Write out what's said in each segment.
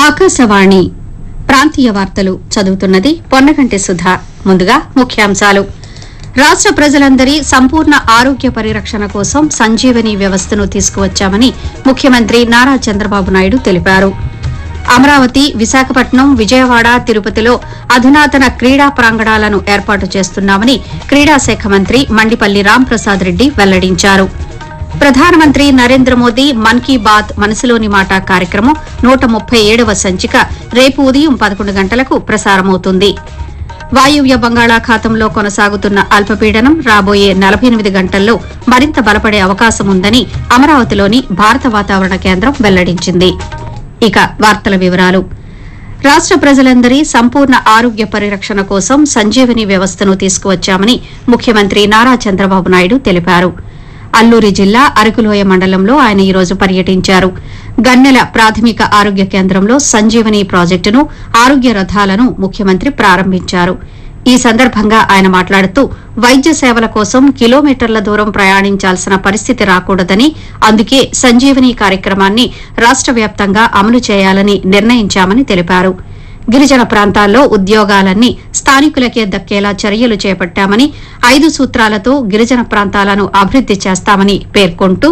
ఆకాశవాణి ప్రాంతీయ వార్తలు చదువుతున్నది పొన్నగంటి సుధా ముందుగా ముఖ్యాంశాలు రాష్ట ప్రజలందరి సంపూర్ణ ఆరోగ్య పరిరక్షణ కోసం సంజీవని వ్యవస్థను తీసుకువచ్చామని ముఖ్యమంత్రి నారా చంద్రబాబు నాయుడు తెలిపారు అమరావతి విశాఖపట్నం విజయవాడ తిరుపతిలో అధునాతన క్రీడా ప్రాంగణాలను ఏర్పాటు చేస్తున్నామని క్రీడా శాఖ మంత్రి మండిపల్లి రాంప్రసాద్ రెడ్డి వెల్లడించారు ప్రధానమంత్రి నరేంద్ర మోదీ మన్ కీ బాత్ మనసులోని మాట కార్యక్రమం నూట ముప్పై ఏడవ సంచిక రేపు ఉదయం పదకొండు గంటలకు ప్రసారమవుతుంది వాయువ్య బంగాళాఖాతంలో కొనసాగుతున్న అల్పపీడనం రాబోయే నలభై ఎనిమిది గంటల్లో మరింత బలపడే అవకాశం ఉందని అమరావతిలోని భారత వాతావరణ కేంద్రం వెల్లడించింది ఇక వార్తల వివరాలు రాష్ట ప్రజలందరి సంపూర్ణ ఆరోగ్య పరిరక్షణ కోసం సంజీవని వ్యవస్థను తీసుకువచ్చామని ముఖ్యమంత్రి నారా చంద్రబాబు నాయుడు తెలిపారు అల్లూరి జిల్లా అరకులోయ మండలంలో ఆయన ఈ రోజు పర్యటించారు గన్నెల ప్రాథమిక ఆరోగ్య కేంద్రంలో సంజీవని ప్రాజెక్టును ఆరోగ్య రథాలను ముఖ్యమంత్రి ప్రారంభించారు ఈ సందర్భంగా ఆయన మాట్లాడుతూ వైద్య సేవల కోసం కిలోమీటర్ల దూరం ప్రయాణించాల్సిన పరిస్థితి రాకూడదని అందుకే సంజీవని కార్యక్రమాన్ని రాష్ట వ్యాప్తంగా అమలు చేయాలని నిర్ణయించామని తెలిపారు గిరిజన ప్రాంతాల్లో ఉద్యోగాలన్నీ స్థానికులకే దక్కేలా చర్యలు చేపట్టామని ఐదు సూత్రాలతో గిరిజన ప్రాంతాలను అభివృద్ది చేస్తామని పేర్కొంటూ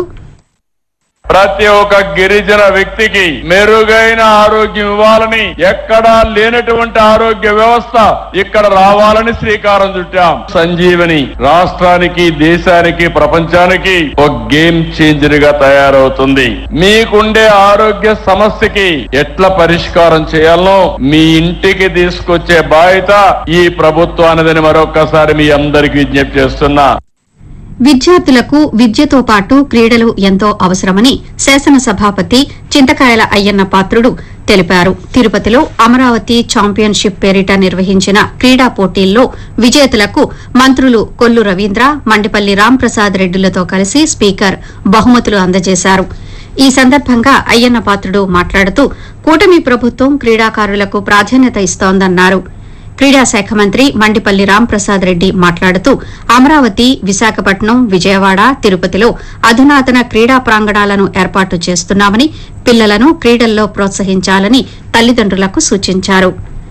ప్రతి ఒక్క గిరిజన వ్యక్తికి మెరుగైన ఆరోగ్యం ఇవ్వాలని ఎక్కడా లేనటువంటి ఆరోగ్య వ్యవస్థ ఇక్కడ రావాలని శ్రీకారం చుట్టాం సంజీవని రాష్ట్రానికి దేశానికి ప్రపంచానికి ఒక గేమ్ చేంజర్ గా తయారవుతుంది మీకుండే ఆరోగ్య సమస్యకి ఎట్లా పరిష్కారం చేయాలనో మీ ఇంటికి తీసుకొచ్చే బాధ్యత ఈ ప్రభుత్వానిదని మరొక్కసారి మీ అందరికి విజ్ఞప్తి చేస్తున్నా విద్యార్థులకు విద్యతో పాటు క్రీడలు ఎంతో అవసరమని శాసనసభాపతి చింతకాయల అయ్యన్న పాత్రుడు తెలిపారు తిరుపతిలో అమరావతి ఛాంపియన్షిప్ పేరిట నిర్వహించిన క్రీడా పోటీల్లో విజేతలకు మంత్రులు కొల్లు రవీంద్ర మండిపల్లి రాంప్రసాద్ రెడ్డిలతో కలిసి స్పీకర్ బహుమతులు అందజేశారు ఈ సందర్భంగా అయ్యన్న పాత్రుడు మాట్లాడుతూ కూటమి ప్రభుత్వం క్రీడాకారులకు ప్రాధాన్యత ఇస్తోందన్నారు క్రీడా శాఖ మంత్రి మండిపల్లి రాంప్రసాద్ రెడ్డి మాట్లాడుతూ అమరావతి విశాఖపట్నం విజయవాడ తిరుపతిలో అధునాతన క్రీడా ప్రాంగణాలను ఏర్పాటు చేస్తున్నామని పిల్లలను క్రీడల్లో ప్రోత్సహించాలని తల్లిదండ్రులకు సూచించారు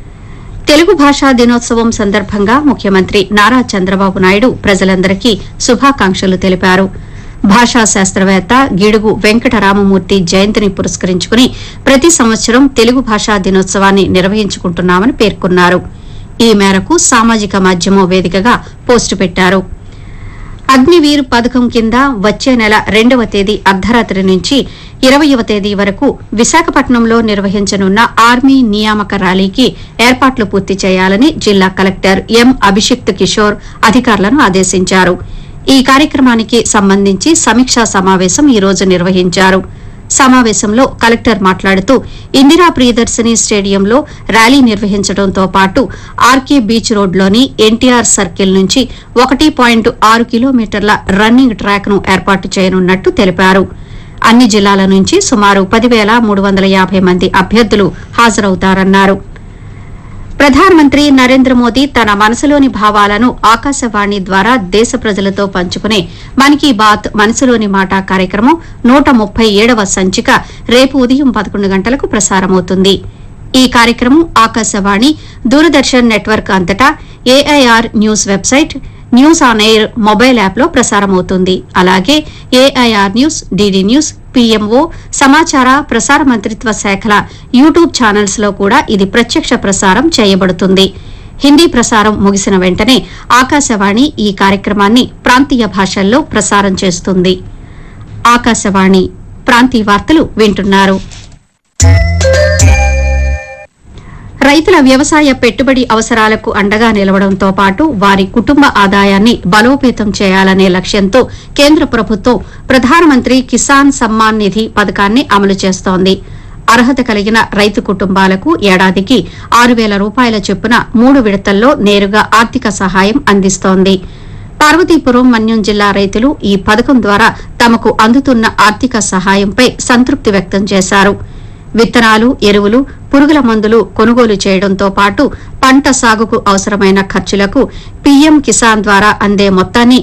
తెలుగు భాషా దినోత్సవం సందర్భంగా ముఖ్యమంత్రి నారా చంద్రబాబు నాయుడు ప్రజలందరికీ శుభాకాంక్షలు తెలిపారు భాషా శాస్త్రవేత్త గిడుగు వెంకటరామమూర్తి జయంతిని పురస్కరించుకుని ప్రతి సంవత్సరం తెలుగు భాషా దినోత్సవాన్ని నిర్వహించుకుంటున్నామని పేర్కొన్నారు ఈ మేరకు సామాజిక మాధ్యమం వేదికగా పోస్టు పెట్టారు అగ్నివీర్ పథకం కింద వచ్చే నెల రెండవ తేదీ అర్ధరాత్రి నుంచి ఇరవయవ తేదీ వరకు విశాఖపట్నంలో నిర్వహించనున్న ఆర్మీ నియామక ర్యాలీకి ఏర్పాట్లు పూర్తి చేయాలని జిల్లా కలెక్టర్ ఎం అభిషిక్త్ కిషోర్ అధికారులను ఆదేశించారు ఈ కార్యక్రమానికి సంబంధించి సమీక్షా సమావేశం ఈ రోజు నిర్వహించారు సమావేశంలో కలెక్టర్ మాట్లాడుతూ ఇందిరా ప్రియదర్శిని స్టేడియంలో ర్యాలీ నిర్వహించడంతో పాటు ఆర్కే బీచ్ రోడ్లోని ఎన్టీఆర్ సర్కిల్ నుంచి ఒకటి పాయింట్ ఆరు కిలోమీటర్ల రన్నింగ్ ట్రాక్ ను ఏర్పాటు చేయనున్నట్టు తెలిపారు అన్ని జిల్లాల నుంచి సుమారు పదివేల మూడు వందల యాభై మంది అభ్యర్థులు హాజరవుతారన్నారు ప్రధానమంత్రి నరేంద్ర మోదీ తన మనసులోని భావాలను ఆకాశవాణి ద్వారా దేశ ప్రజలతో పంచుకునే మన్ కీ బాత్ మనసులోని మాట కార్యక్రమం నూట ముప్పై ఏడవ సంచిక రేపు ఉదయం పదకొండు గంటలకు ప్రసారమవుతుంది ఈ కార్యక్రమం ఆకాశవాణి దూరదర్శన్ నెట్వర్క్ అంతటా AIR news website news on air mobile యాప్లో ప్రసారమవుతుంది అలాగే AIR news DD news PMO సమాచార ప్రసార మంత్రిత్వ శాఖల యూట్యూబ్ ఛానల్స్ లో కూడా ఇది ప్రత్యక్ష ప్రసారం చేయబడుతుంది హిందీ ప్రసారం ముగిసిన వెంటనే ఆకాశవాణి ఈ కార్యక్రమాన్ని ప్రాంతీయ భాషల్లో ప్రసారం చేస్తుంది ఆకాశవాణి ప్రాంతీయ వార్తలు వింటున్నారు రైతుల వ్యవసాయ పెట్టుబడి అవసరాలకు అండగా నిలవడంతో పాటు వారి కుటుంబ ఆదాయాన్ని బలోపేతం చేయాలనే లక్ష్యంతో కేంద్ర ప్రభుత్వం ప్రధానమంత్రి కిసాన్ సమ్మాన్ నిధి పథకాన్ని అమలు చేస్తోంది అర్హత కలిగిన రైతు కుటుంబాలకు ఏడాదికి ఆరు వేల రూపాయల చొప్పున మూడు విడతల్లో నేరుగా ఆర్థిక సహాయం అందిస్తోంది పార్వతీపురం మన్యం జిల్లా రైతులు ఈ పథకం ద్వారా తమకు అందుతున్న ఆర్థిక సహాయంపై సంతృప్తి వ్యక్తం చేశారు విత్తనాలు ఎరువులు పురుగుల మందులు కొనుగోలు చేయడంతో పాటు పంట సాగుకు అవసరమైన ఖర్చులకు పీఎం కిసాన్ ద్వారా అందే మొత్తాన్ని